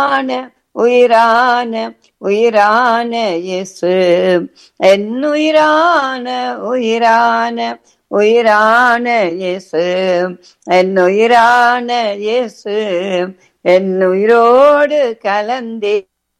உயிரான உயிரான இயேசு என் உயிரான உயிரான உயிரான இயேசு என் உயிரான இயேசு என் உயிரோடு கலந்தே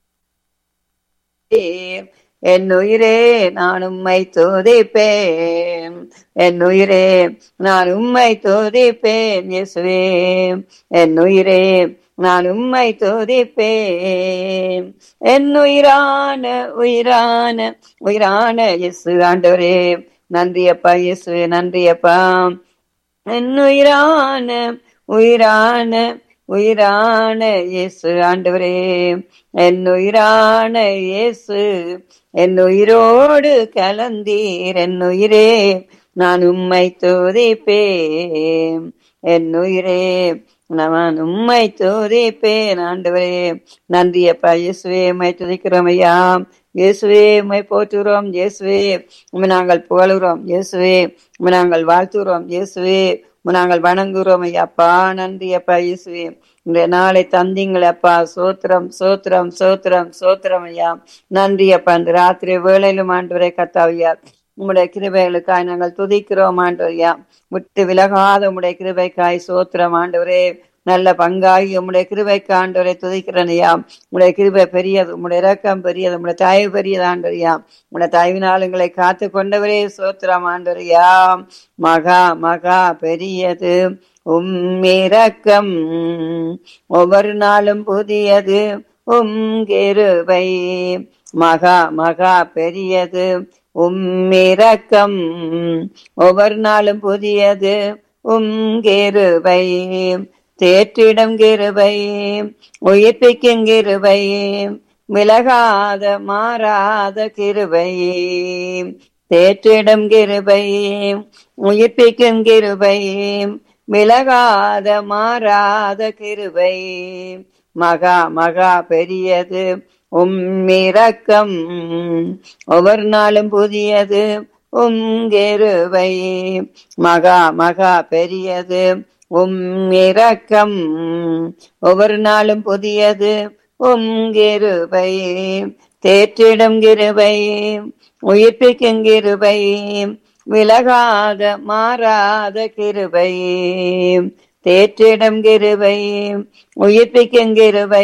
என் உயிரே நான் உம்மை துதிப்பேன் என் உயிரே நான் உம்மை துதிப்பேன் இயேசுவே என் உயிரே நான் உம்மை துதிப்பேன் என் உயிரான உயிரான உயிரான இயேசு ஆண்டவரே நன்றி அப்பா இயேசுவே நன்றி அப்பா என் உயிரான உயிரான உயிரான இயேசு ஆண்டவரே என் உயிரான இயேசு என் உயிரோடு கலந்தீர் என் உயிரே நான் உம்மை துதிப்பேன் என் உயிரே நான் உம்மை துதிப்பேன் ஆண்டவரே நன்றி அப்பா இயேசுவே உம்மை துதிக்கிறோம் ஐயா இயேசுவே உம்மை போற்றுகிறோம் இயேசுவே உம்மை நாங்கள் புகழுகிறோம் இயேசுவே உம்மை நாங்கள் வாழ்த்துகிறோம் இயேசுவே உம்மை நாங்கள் வணங்குகிறோம் ஐயா அப்பா நன்றி அப்பா இயேசுவே இந்த நாளை தந்தீங்களே அப்பா சோத்திரம் சோத்திரம் சோத்திரம் சோத்திரம் ஐயா நன்றி அப்பா இந்த ராத்திரி வேளையிலும் ஆண்டவரே கத்தாவியா உம்முடைய கிருபைகளுக்காய் நாங்கள் துதிக்கிறோம் ஆண்டவரையா விட்டு விலகாத உம்முடைய கிருபைக்காய் சோத்திரம் ஆண்டவரே நல்ல பங்காகி உம்முடைய கிருபைக்கு ஆண்டவரை துதிக்கிறனையா உம்முடைய கிருபை பெரியது உம்முடைய இரக்கம் பெரியது உம்முடைய தயவு பெரியது ஆண்டவரையா உம்முடைய தயவினால் எங்களை காத்து கொண்டவரே சோத்திரம் ஆண்டவரையா மகா மகா பெரியது உம் இரக்கம் ஒவ்வொரு நாளும் புதியது உம் கிருபை மகா மகா பெரியது உம் இரக்கம் ஒவ்வொரு நாளும் புதியது உம் கிருபை தேற்றிடம் கிருபை உயிர்ப்பிக்கும் கிருபை விலகாத மாறாத கிருபை தேற்றிடம் கிருபை உயிர்ப்பிக்கும் கிருபை விலகாத மாறாத கிருபை மகா மகா பெரியது உம் இரக்கம் ஒவ்வொரு நாளும் புதியது உம் கிருபை மகா மகா பெரியது உம் இரக்கம் ஒவ்வொரு நாளும் புதியது உம் கிருபை தேற்றிடும் கிருபை உயிர்ப்பிக்கும் கிருபை விலகாத மாறாத கிருபை தேற்றிடும் கிருபை உயிர்ப்பிக்கும் கிருபை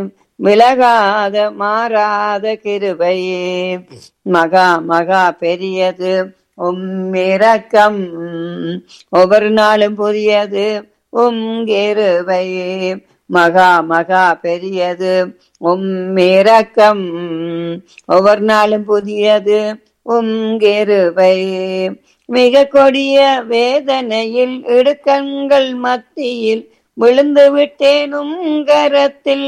விலகாத மாறாத கிருபை மகா மகா பெரியது உம் இரக்கம் ஒவ்வொரு நாளும் புதியது உம் கிருபை மகா மகா பெரியது உம் இரக்கம் ஒவ்வொரு நாளும் புதியது உம் கிருபை மிக கொடிய வேதனையில் இடுக்கண்கள் மத்தியில் விழுந்து விட்டேன் கரத்தில்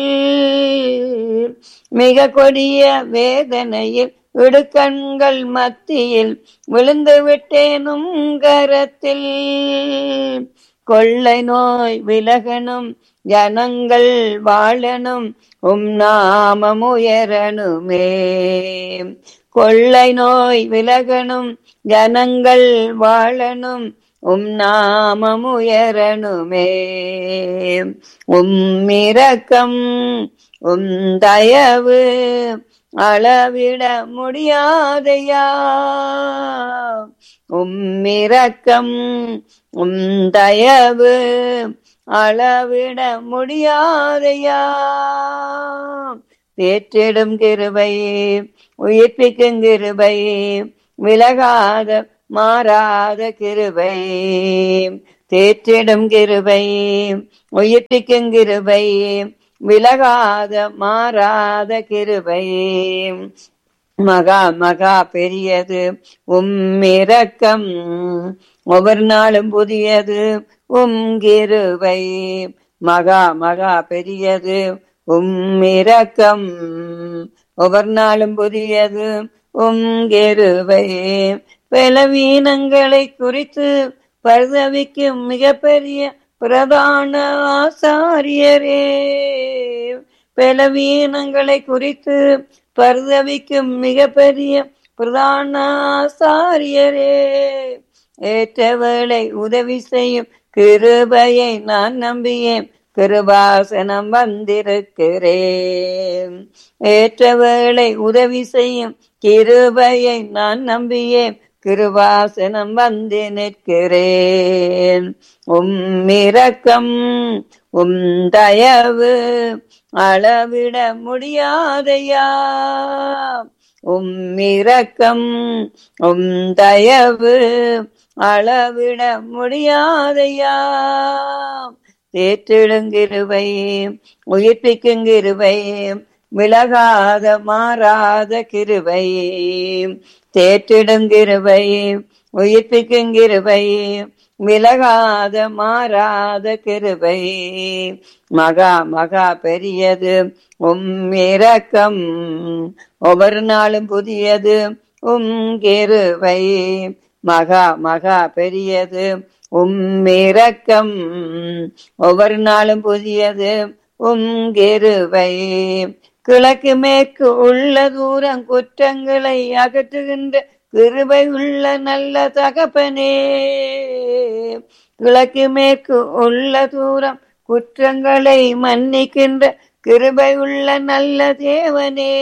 மிக கொடிய வேதனையில் இடுக்கண்கள் மத்தியில் விழுந்து விட்டேனும் கரத்தில் கொள்ளை நோய் விலகனும் ஜனங்கள் வாழனும் உம் நாமம் உயரணுமே கொள்ளை நோய் விலகனும் ஜனங்கள் வாழனும் உம் நாமம் உயரணுமே உம் இரக்கம் உம் தயவு அளவிட முடியாதையா உம் இரக்கம் உம் தயவு அளவிட முடியாதையா தேற்றிடும் கிருபை உயிர்ப்பிக்கும் கிருபை விலகாத மாறாத கிருபை தேற்றிடும் கிருபை உயிர்ப்பிக்கும் கிருபை விலகாத மாறாத கிருபை மகா மகா பெரியது உம் இரக்கம் ஒவ்வொரு நாளும் புதியது உம் கிருபை மகா மகா பெரியது உம் இரக்கம் ஒவ்வொரு நாளும் புதியது உம் கிருபை பலவீனங்களை குறித்து பரிதவிக்கும் மிகப்பெரிய பிரதான ஆசாரியரே பலவீனங்களை குறித்து பரிதவிக்கும் மிகப்பெரிய பிரதான ஆசாரியரே ஏற்றவளை உதவி செய்யும் கிருபையை நான் நம்பியேன் கிருபாசனம் வந்திருக்கிறேன் ஏற்ற வேளை உதவி செய்யும் கிருபையை நான் நம்பியே கிருபாசனம் வந்து நிற்கிறேன் உம் இரக்கம் உம் தயவு அளவிட முடியாதையா உம் இரக்கம் உம் தயவு அளவிட முடியாதையா தேற்றிடுங்கிருவை உயிர்ப்பிக்கும் கிருவை விலகாத மாறாத கிருவை தேற்றிடுங்கிருவை உயிர்ப்பிக்கும் கிருவை விலகாத மாறாத கிருபை மகா மகா பெரியது உம் இரக்கம் ஒவ்வொரு நாளும் புதியது உம் கிருபை மகா மகா பெரியது உம் இரக்கம் ஒவ்வொரு நாளும் புதியது உம் கிருபை கிழக்கு மேற்கு உள்ள தூரம் குற்றங்களை அகற்றுகின்ற கிருபை உள்ள நல்ல தகப்பனே கிழக்கு மேற்கு உள்ள தூரம் குற்றங்களை மன்னிக்கின்ற கிருபை உள்ள நல்ல தேவனே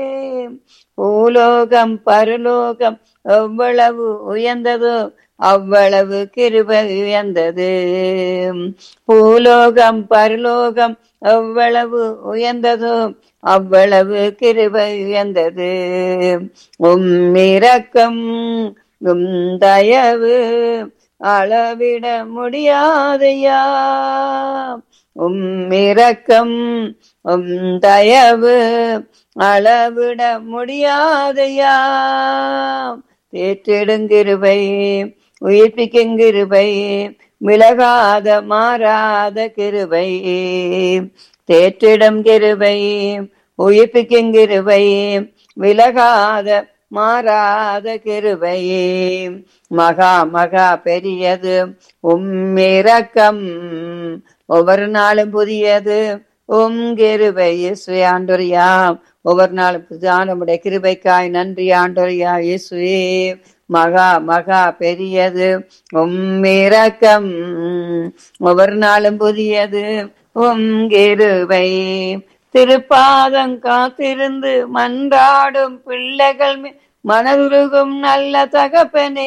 பூலோகம் பரலோகம் எவ்வளவு உயர்ந்ததோ அவ்வளவு கிருபை உயர்ந்தது பூலோகம் பரலோகம் எவ்வளவு உயர்ந்ததோ அவ்வளவு கிருபை உயர்ந்தது உம் இரக்கம் உம் தயவு அளவிட முடியாதையா உம் இரக்கம் உம் தயவு அளவிட முடியாதையா தேற்றிடுங்கிருபை உயிர்ப்பிக்கும் கிருபை விலகாத மாறாத கிருபை தேற்றிடம் கிருபை உயிர்ப்பிக்கும் கிருபை விலகாத மாறாத கிருபை மகா மகா பெரியது உம் இரக்கம் ஒவ்வொரு நாளும் புதியது உம் கிருபை இயேசுவே ஆண்டோரியா ஒவ்வொரு நாளும் புதிதான நம்முடைய கிருபைக்காய் நன்றி ஆண்டோரியா இயேசுவே மகா மகா பெரியது உம் இரக்கம் ஒவ்வொரு நாளும் புதியது உம் கிருபை திருப்பாதம் காத்திருந்து மன்றாடும் பிள்ளைகள் மேல் மனதுருகும் நல்ல தகப்பனே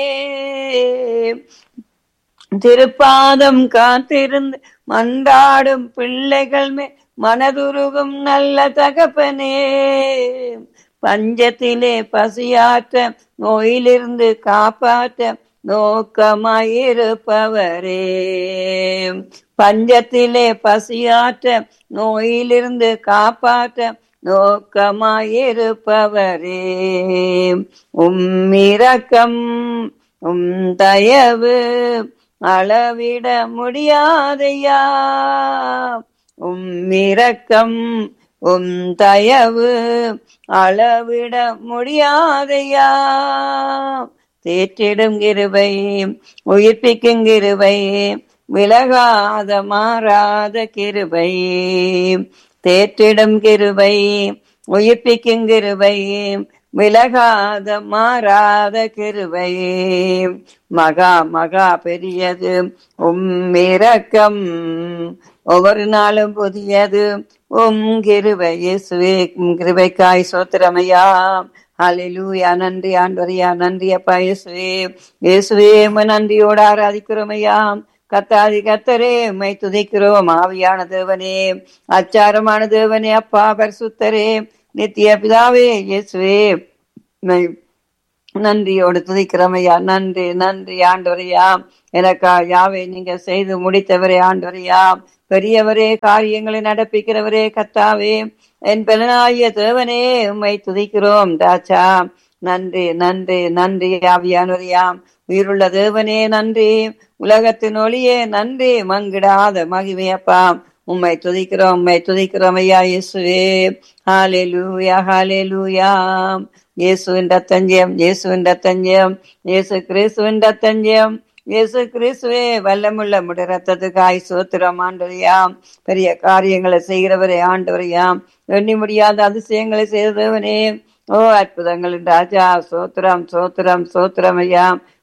திருப்பாதம் காத்திருந்து மன்றாடும் பிள்ளைகள் மேல் மனதுருகும் நல்ல தகப்பனே பஞ்சத்திலே பசியாற்ற நோயிலிருந்து காப்பாற்ற நோக்கமாயிருப்பவரே பஞ்சத்திலே பசியாற்ற நோயிலிருந்து காப்பாற்ற நோக்கமாயிருப்பவரே உம் இரக்கம் உம் தயவு அளவிட முடியாதையா உம் இரக்கம் உம் தயவு அளவிட முடியாதையா தேற்றிடும் கிருபை உயிர்ப்பிக்கும் கிருபை விலகாத மாறாத கிருபை தேற்றிடும் கிருபை உயிர்ப்பிக்கும் கிருபை விலகாத மாறாத கிருபை மகா மகா பெரியது உம் இரக்கம் ஒவ்வொரு நாளும் புதியது உம் கிருபை இயேசுவே உம் கிருபைக்காய் சோத்திரமையா ஹalleluya நன்றி ஆண்டவரையா நன்றி அப்பா இயேசுவே இயேசுவே உம்மை நன்றியோடு ஆராதிக்கிறோமையா கத்தாதி கத்தரே உம்மை துதிக்கிறோம் ஆவியான தேவனே அச்சாரமான தேவனே அப்பா பரிசுத்தரே நித்திய பிதாவே இயேசுவே உம்மை நன்றியோடு துதிக்கிறோமையா நன்றி நன்றி ஆண்டவரையா எனக்கா யாவை நீங்க செய்து முடித்தவரே ஆண்டவரையா பெரியவரே காரியங்களை நடப்பிக்கிறவரே கத்தாவே என் பெருநாய தேவனே உம்மை துதிக்கிறோம் ராஜா நன்றி நன்றி நன்றி ஆவியானவரையாம் உயிருள்ள தேவனே நன்றி உலகத்தின் ஒளியே நன்றி மங்கிடாத மகிமையப்பா உம்மை துதிக்கிறோம் உம்மை துதிக்கிறோம் ஐயா இயேசுவே ஹாலே லூயா ஹாலே லூயா இயேசுவின் ரத்தஞ்சயம் இயேசுவின் ரத்தஞ்சயம் இயேசு கிறிஸ்துவின் ரத்தஞ்சயம் இயேசு கிறிஸ்துவே வல்லமுள்ள முடி ரத்தத்துக்காய் சோத்திரம் ஆண்டவரையாம் பெரிய காரியங்களை செய்கிறவரே ஆண்டவரையாம் எண்ணி முடியாத அதிசயங்களை செய்தவனே ஓ அற்புதங்களின் ராஜா சோத்திரம் சோத்திரம் சோத்திரம் ஐயா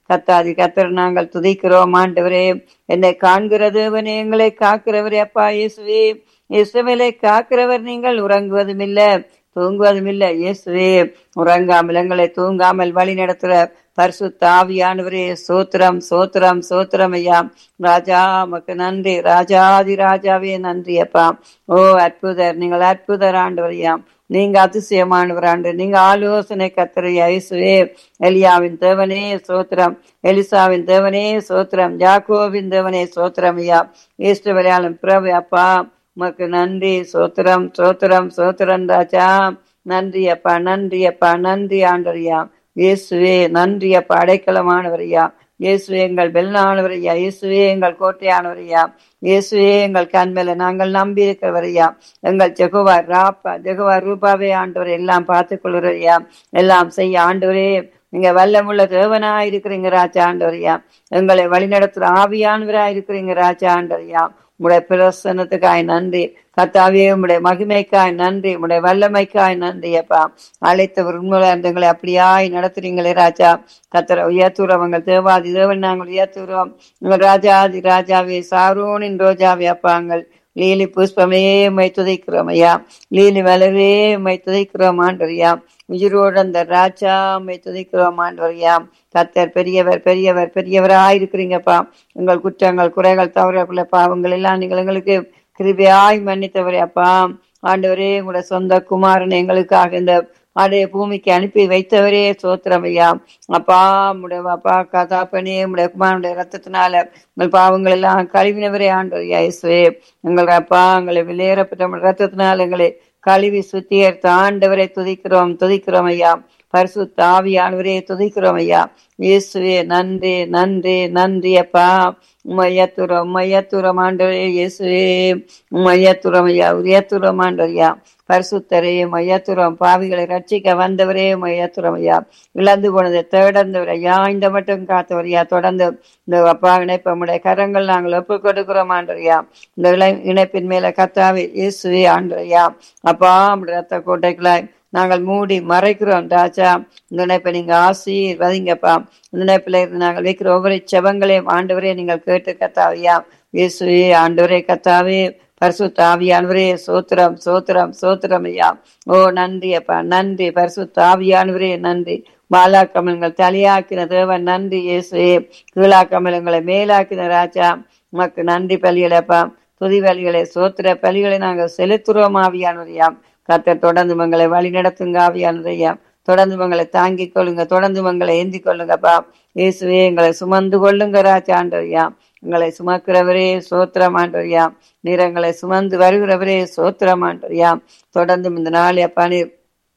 கத்தாதி கத்தர் நாங்கள் துதிக்கிறோம் ஆண்டவரே என்னை காண்கிற தேவனே எங்களை காக்கிறவரே அப்பா இயேசுவே இஸ்ரவேலை காக்கிறவர் நீங்கள் உறங்குவதும் இல்ல தூங்குவதும் இல்ல இயேசுவே உறங்காமல் எங்களை தூங்காமல் வழி நடத்துற பரிசுத்த ஆவியானவரே சோத்திரம் சோத்திரம் சோத்திரம் ஐயா ராஜா மக்கு நன்றி ராஜாதி ராஜாவே நன்றி அப்பா ஓ அற்புதர் நீங்கள் அற்புதர் ஆண்டவர் ஐயா நீங்க அதிசயமானவர் ஆண்டு நீங்க ஆலோசனை கத்திரையா இயேசுவே எலியாவின் தேவனே சோத்திரம் எலிசாவின் தேவனே சோத்திரம் யாக்கோவின் தேவனே சோத்திரம் ஐயா ஈஸ்ட விளையாளும் பிறகு அப்பா உமக்கு நன்றி சோத்திரம் சோத்திரம் சோத்திரம் ராஜா நன்றி அப்பா நன்றி அப்பா நன்றி ஆண்டரியா இயேசுவே நன்றி அப்பா அடைக்கலமானவரையா இயேசுவே எங்கள் வெள்ளானவரையா இயேசுவே எங்கள் கோட்டையானவரையா இயேசுவே எங்கள் கண்மேல நாங்கள் நம்பி இருக்கிறவரையா எங்கள் ஜெகுவா ராப்பா ஜெகுவா ரூபாவே ஆண்டவர் எல்லாம் பார்த்து கொள்ளுறையா எல்லாம் செய்ய ஆண்டவரே நீங்க வல்லமுள்ள தேவனா இருக்கிறீங்க ராஜா ஆண்டவரையா எங்களை வழிநடத்துற ஆவியானவரா இருக்கிறீங்க ராஜா ஆண்டவரையா உடைய பிரசனத்துக்காய் நன்றி கத்தாவே உடைய மகிமைக்காய் நன்றி உடைய வல்லமைக்காய் நன்றி அப்பா அழைத்தவர் உண்மைகளை அப்படியாய் நடத்துறீங்களே ராஜா கத்தரை உயர்த்துறோம் உங்கள் தேவாதி தேவன் நாங்கள் உயர்த்துறோம் உங்கள் ராஜாதி ராஜாவே சாரோனின் ரோஜாவே அப்பாங்கள் லீலி புஷ்பமே மை துதைக்கிறோம் ஐயா லீலி மலரே மை துதைக்கிறோம் ஆண்டவரையா உயிரோடு அந்த ராஜா மை துதைக்கிறோம் ஆண்டவரையா கத்தர் பெரியவர் பெரியவர் பெரியவராயிருக்கிறீங்கப்பா உங்கள் குற்றங்கள் குறைகள் தவறுகளை பாவங்கள் எல்லாம் நீங்கள் எங்களுக்கு கிருபையாய் மன்னித்தவரே அப்பா ஆண்டவரே உங்களோட சொந்த குமாரன் எங்களுக்காக இந்த ஆடைய பூமிக்கு அனுப்பி வைத்தவரே சோத்திரம் ஐயா அப்பா உடைய அப்பா கதாப்பனே உடைய குமாரனுடைய ரத்தத்தினால உங்கள் பாவங்கள் எல்லாம் கழுவினவரே ஆண்டவர் இயேசுவே எங்கள் அப்பா எங்களை வெளியேறப்பட்ட ரத்தத்தினால் எங்களை கழுவி சுத்திகரித்த ஆண்டவரை துதிக்கிறோம் துதிக்கிறோம் ஐயா பரிசுத்த ஆவியானவரே துதிக்கிறோம் ஐயா இயேசுவே நன்றி நன்றி நன்றி அப்பா உமையத்துரம் உமையத்துரம் ஆண்டவரே இயேசுவே உமையத்துரம் ஐயா உயத்துரம் ஆண்டவரையா பரிசுத்தரே மையத்துரம் பாவிகளை ரட்சிக்க வந்தவரே மையத்துரம் ஐயா இழந்து போனதை தேடந்தவர் ஐயா இந்த மட்டும் காத்தவரையா தொடர்ந்து இந்த அப்பா இணைப்பமுடைய கரங்கள் நாங்கள் ஒப்பு கொடுக்கிறோம் ஆண்டரையா இந்த இணை இணைப்பின் மேல கத்தாவே இயேசுவே ஆண்டரையா அப்பா நம்முடைய ரத்த கோட்டைகளாய் நாங்கள் மூடி மறைக்கிறோம் ராஜா இந்த இணைப்பை நீங்க ஆசீர்வதிங்கப்பா இந்த இணைப்பில் இருந்து நாங்கள் வைக்கிற ஒவ்வொரு செவங்களையும் ஆண்டவரே நீங்கள் கேட்டு கத்தாவியா இயேசுவே ஆண்டவரே கத்தாவே பரிசுத்த ஆவியானவரே சோத்திரம் சோத்திரம் சோத்திரம் ஐயா ஓ நன்றி அப்பா நன்றி பரிசுத்த ஆவியானவரே நன்றி மாலாக்கமலங்கள் தலையாக்கின தேவன் நன்றி இயேசுவே கீழாக்கமலங்களை மேலாக்கின ராஜா உமக்கு நன்றி பலிகளப்பா துதி பலிகளை சோத்திர பலிகளை நாங்கள் செலுத்துறோம் ஆவியானவரையா கத்த தொடர்ந்து மங்களை வழி நடத்துங்க ஆவியானதையா தொடர்ந்து மங்களை தாங்கிக் கொள்ளுங்க தொடர்ந்து மங்களை ஏந்தி கொள்ளுங்கப்பா இயேசுவே எங்களை சுமந்து கொள்ளுங்க ராஜாண்டவையா எங்களை சுமக்கிறவரே சோத்திரமாண்டவையா நீர் எங்களை சுமந்து வருகிறவரே சோத்திரமாண்டவையா தொடர்ந்து இந்த நாள் அப்பா நீர்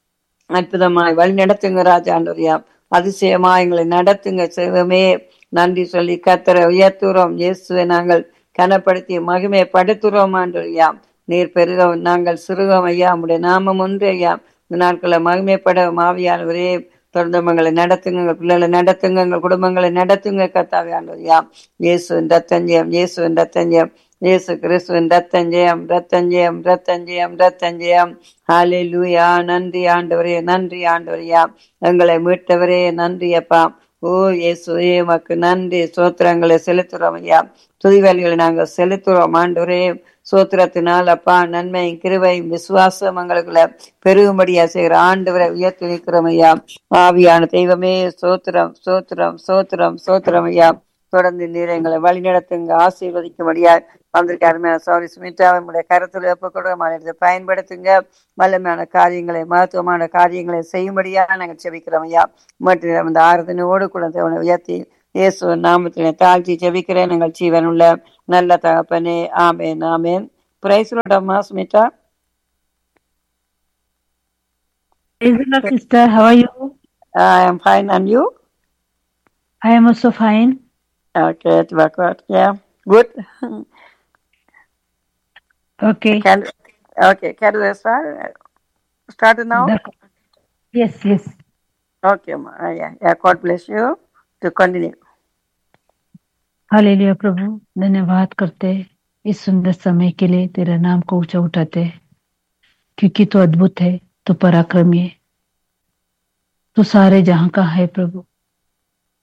அற்புதமாய் வழி நடத்துங்க ராஜாண்டவையா அதிசயமா எங்களை நடத்துங்க சிவமே நன்றி சொல்லி கத்தரை உயர்த்துறோம் இயேசுவை நாங்கள் கனப்படுத்தி மகிமைப்படுத்துறோம் ஆண்டவையா நீர் பெருக நாங்கள் சிறுகம் ஐயா உடைய நாமம் ஒன்று ஐயா இந்த நாட்களை மகிமைப்பட மாவியானவரே தொடர்ந்து மங்களை நடத்துங்க எங்கள் பிள்ளைகளை நடத்துங்க எங்கள் குடும்பங்களை நடத்துங்க கத்தாவே ஆண்டவரையா இயேசுவின் ரத்தஞ்சயம் இயேசுவின் ரத்தஞ்சயம் இயேசு கிறிஸ்துவின் ரத்தஞ்சயம் ரத்தஞ்சயம் ரத்தஞ்சயம் ரத்தஞ்சயம் ஹாலே லூயா நன்றி ஆண்டவரே நன்றி ஆண்டவரையா எங்களை மீட்டவரே நன்றி அப்பா ஓ இயேசுவே மக்கு நன்றி சோத்திரங்களை செலுத்துறோம் ஐயா துதிவலிகளை நாங்கள் செலுத்துறோம் ஆண்டவரே சோத்திரத்தினால் அப்பா நன்மை கிருவை விசுவாசம் எங்களுக்குள்ள பெருகும்படியா செய்கிற ஆண்டவரை உயர்த்தி நிற்கிறோம் ஐயா ஆவியான தெய்வமே சோத்திரம் சோத்திரம் சோத்திரம் சோத்திரம் ஐயா தொடர்ந்து நீர் எங்களை வழி நடத்துங்க ஆசீர்வதிக்கும்படியா வந்திருக்காருமே சாரி சுமித்ராவை உடைய கருத்துல ஒப்புக்கூட மாநிலத்தை பயன்படுத்துங்க வல்லமையான காரியங்களை மகத்துவமான காரியங்களை செய்யும்படியா நாங்கள் செபிக்கிறோம் ஐயா மற்றும் அந்த ஆறுதனோடு கூட தேவனை உயர்த்தி இயேசு நாமத்தினை தாழ்த்தி ஜெபிக்கிறேன் எங்கள் ஜீவன் உள்ள நல்ல தகப்பனே ஆமேன் ஆமேன் பிரைஸ்லோடம்மா Sumithra Praise the Lord, sister. How are you? I am fine and you? I am also fine. Okay, it work out. Yeah, good. Okay. Can okay, can we start? Start now? The- yes, yes. Okay, ma. Uh, yeah, yeah. God bless you to continue. हालेलुया प्रभु धन्यवाद करते हैं इस सुंदर समय के लिए तेरा नाम को ऊंचा उठाते हैं क्योंकि तू अद्भुत है तू पराक्रमी है तू सारे जहां का है प्रभु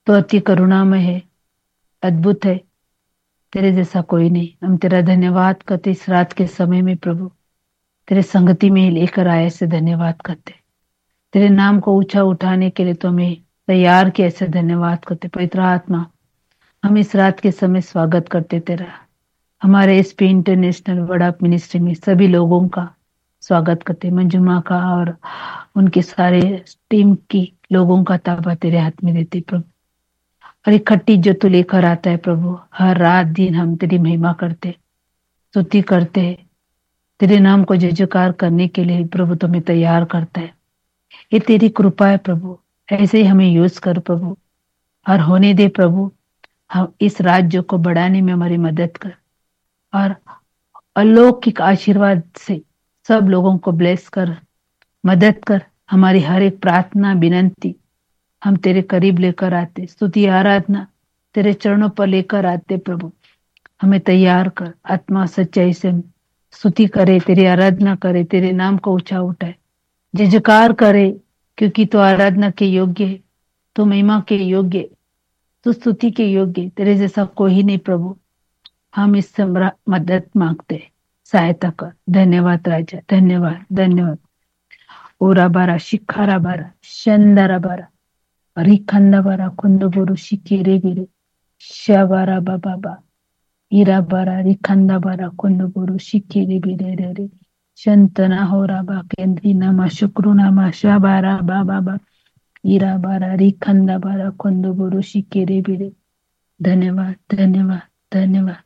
तो अति करुणामय है अद्भुत है तेरे जैसा कोई नहीं हम तेरा धन्यवाद करते इस रात के समय में प्रभु तेरे संगति में लेकर आए से धन्यवाद करते तेरे नाम को ऊंचा उठाने के लिए तो हमें तैयार किया ऐसे धन्यवाद करते पवित्र आत्मा हम इस रात के समय स्वागत करते तेरा हमारे S P international word ministry में सभी लोगों का स्वागत करते मंजुमा का और उनके सारे टीम की लोगों का ताबा तेरे हाथ में देते प्रभु और एक खट्टी जो तू लेकर आता है प्रभु हर रात दिन हम तेरी महिमा करते स्तुति करते तेरे नाम को जय जयकार करने के लिए प्रभु तुम्हें तैयार करता है ये तेरी कृपा है प्रभु ऐसे ही हमें यूज कर प्रभु और होने दे प्रभु हम इस राज्य को बढ़ाने में हमारी मदद कर और अलौकिक आशीर्वाद से सब लोगों को ब्लेस कर मदद कर हमारी हर एक प्रार्थना विनंती हम तेरे करीब लेकर आते स्तुति आराधना तेरे चरणों पर लेकर आते प्रभु हमें तैयार कर आत्मा सच्चाई से स्तुति करे तेरी आराधना करे तेरे नाम को ऊंचा उठाए जय जयकार करे क्योंकि तो आराधना के योग्य है तो महिमा के योग्य तो स्तुति के योग्य तेरे जैसा कोई नहीं प्रभु हम इस मदद मांगते सहायता कर धन्यवाद राजा धन्यवाद धन्यवाद ओरा बारा शिखारा बारा शंदरा बारा रिखंदा बारा कुंदबुरु शिकिरे बिरे शबारा बाबा बा इरा बारा रिखंदा बारा कुंदबुरु शिकिरे बिरे रे रे शंतना हो राबा केंद्री नामा शुक्र नामा शबारा बाबा बा इरा बारा रिखंदा बारा कुंदबुरु शिकिरे बिरे धन्यवाद धन्यवाद धन्यवाद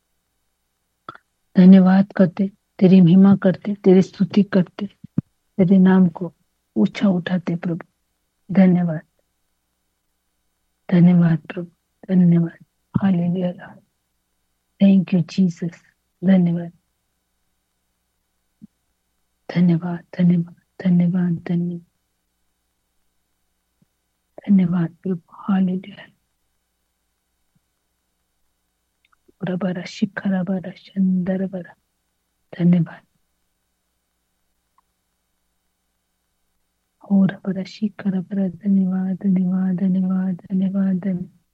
धन्यवाद करते तेरी महिमा करते तेरी स्तुति करते तेरे नाम को ऊंचा उठाते प्रभु धन्यवाद धन्यवाद प्रभु धन्यवाद हालेलुया थैंक यू जीसस धन्यवाद धन्यवाद धन्यवाद धन्यवाद धन्यवाद धन्यवाद प्रभु हालेलुया बरा शिखर बरा चंदर बरा धन्यवाद और बरा शिखर बरा धन्यवाद धन्यवाद धन्यवाद धन्यवाद धन्यवाद